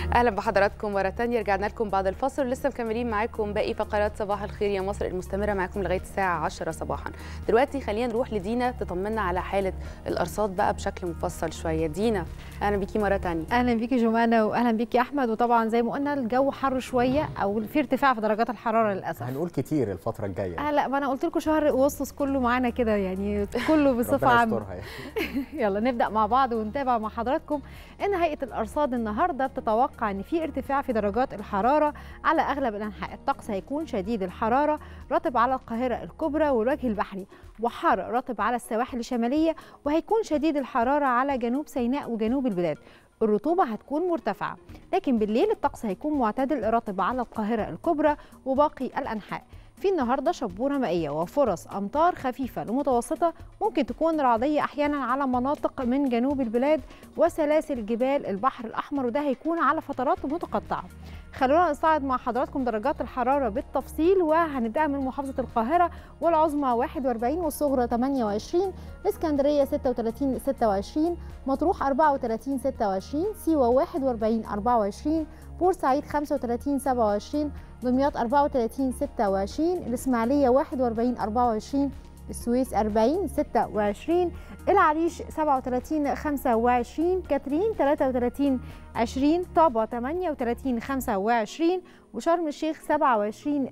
اهلا بحضراتكم مره ثانيه رجعنا لكم بعد الفاصل ولسه مكملين معاكم باقي فقرات صباح الخير يا مصر المستمره معاكم لغايه الساعه 10 صباحا دلوقتي خلينا نروح لدينا تطمنا على حاله الارصاد بقى بشكل مفصل شويه دينا اهلا بيكي مره ثانيه اهلا بيكي جمانه واهلا بيكي احمد وطبعا زي ما قلنا الجو حر شويه او في ارتفاع في درجات الحراره للاسف هنقول كتير الفتره الجايه آه لا ما انا قلت لكم شهر اغسطس كله معانا كده يعني كله بصفه ربنا عامه يسترها يعني. يلا نبدا مع بعض ونتابع مع حضراتكم ان هيئه الارصاد النهارده بتتوقع ان في ارتفاع في درجات الحراره على اغلب الانحاء الطقس هيكون شديد الحراره رطب على القاهره الكبرى والوجه البحري وحار رطب على السواحل الشماليه وهيكون شديد الحراره على جنوب سيناء وجنوب البلاد الرطوبة هتكون مرتفعة لكن بالليل الطقس هيكون معتدل رطب على القاهرة الكبرى وباقي الأنحاء في النهارده شبوره مائيه وفرص امطار خفيفه لمتوسطه ممكن تكون رعديه احيانا على مناطق من جنوب البلاد وسلاسل جبال البحر الاحمر وده هيكون على فترات متقطعه خلونا نستعرض مع حضراتكم درجات الحراره بالتفصيل وهنبدا من محافظه القاهره والعظمى 41 والصغرى 28 الاسكندريه 36 26 مطروح 34 26 سيوه 41 24 بورسعيد 35 27 دمياط 34 26 الإسماعيلية 41 24 السويس 40 26 العريش 37 25 كاترين 33 20 طابة 38 25 وشرم الشيخ 27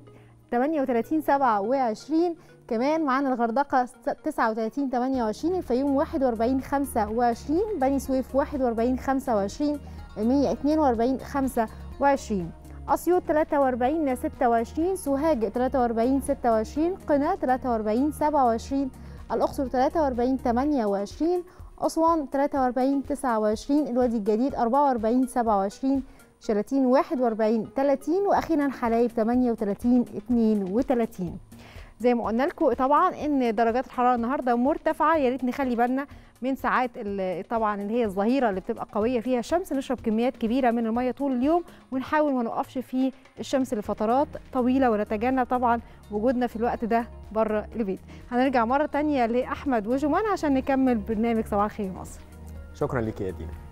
38 27 كمان معانا الغردقة 39 28 الفيوم 41 25 بني سويف 41 25 المنيا 42 25 أسيوط 43 26 سوهاج 43 26 قنا 43 27 الأقصر 43 28 أسوان 43 29 الوادي الجديد 44 27 شلاتين 41 30 وأخيرا حلايب 38 32 زي ما قلنا لكم طبعا ان درجات الحراره النهارده مرتفعه يا ريت نخلي بالنا من ساعات ال- طبعا اللي هي الظهيره اللي بتبقى قويه فيها الشمس نشرب كميات كبيره من الميه طول اليوم ونحاول ما نوقفش في الشمس لفترات طويله ونتجنب طبعا وجودنا في الوقت ده بره البيت هنرجع مره تانية لاحمد وجمان عشان نكمل برنامج صباح الخير مصر شكرا لك يا دينا